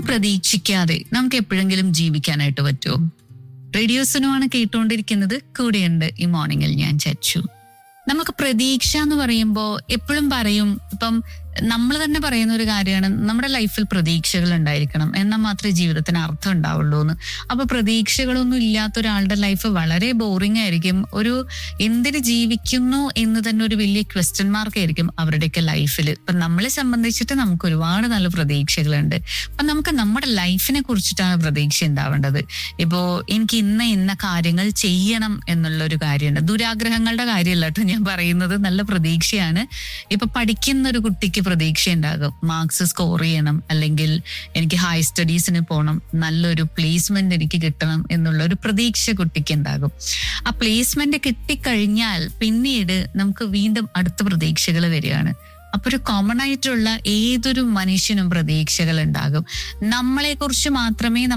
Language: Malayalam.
പ്രതീക്ഷിക്കാതെ നമുക്ക് എപ്പോഴെങ്കിലും ജീവിക്കാനായിട്ട് പറ്റുമോ റേഡിയോസിനുമാണ് കേട്ടുകൊണ്ടിരിക്കുന്നത് കൂടെയുണ്ട് ഈ മോർണിംഗിൽ ഞാൻ ചച്ചു നമുക്ക് പ്രതീക്ഷ എന്ന് പറയുമ്പോൾ എപ്പോഴും പറയും ഇപ്പം നമ്മൾ തന്നെ പറയുന്ന ഒരു കാര്യമാണ് നമ്മുടെ ലൈഫിൽ പ്രതീക്ഷകൾ ഉണ്ടായിരിക്കണം എന്നാൽ മാത്രമേ ജീവിതത്തിന് അർത്ഥം ഉണ്ടാവുള്ളൂ എന്ന് അപ്പൊ പ്രതീക്ഷകളൊന്നും ഇല്ലാത്ത ഒരാളുടെ ലൈഫ് വളരെ ബോറിംഗ് ആയിരിക്കും ഒരു എന്തിന് ജീവിക്കുന്നു എന്ന് തന്നെ ഒരു വലിയ ക്വസ്റ്റ്യൻ മാർക്ക് ആയിരിക്കും അവരുടെയൊക്കെ ലൈഫിൽ ഇപ്പൊ നമ്മളെ സംബന്ധിച്ചിട്ട് നമുക്ക് ഒരുപാട് നല്ല പ്രതീക്ഷകളുണ്ട് അപ്പൊ നമുക്ക് നമ്മുടെ ലൈഫിനെ കുറിച്ചിട്ടാണ് പ്രതീക്ഷ ഉണ്ടാവേണ്ടത് ഇപ്പോ എനിക്ക് ഇന്ന ഇന്ന കാര്യങ്ങൾ ചെയ്യണം എന്നുള്ള ഒരു കാര്യമുണ്ട് ദുരാഗ്രഹങ്ങളുടെ കാര്യമല്ല കേട്ടോ ഞാൻ പറയുന്നത് നല്ല പ്രതീക്ഷയാണ് ഇപ്പൊ പഠിക്കുന്ന ഒരു കുട്ടിക്ക് പ്രതീക്ഷ ഉണ്ടാകും മാർക്സ് സ്കോർ ചെയ്യണം അല്ലെങ്കിൽ എനിക്ക് ഹൈ സ്റ്റഡീസിന് പോകണം നല്ലൊരു പ്ലേസ്മെന്റ് എനിക്ക് കിട്ടണം എന്നുള്ള ഒരു പ്രതീക്ഷ കുട്ടിക്ക് ഉണ്ടാകും ആ പ്ലേസ്മെന്റ് കിട്ടിക്കഴിഞ്ഞാൽ പിന്നീട് നമുക്ക് വീണ്ടും അടുത്ത പ്രതീക്ഷകൾ വരികയാണ് അപ്പൊ ഒരു കോമൺ ആയിട്ടുള്ള ഏതൊരു മനുഷ്യനും പ്രതീക്ഷകൾ ഉണ്ടാകും നമ്മളെ കുറിച്ച് മാത്രമേ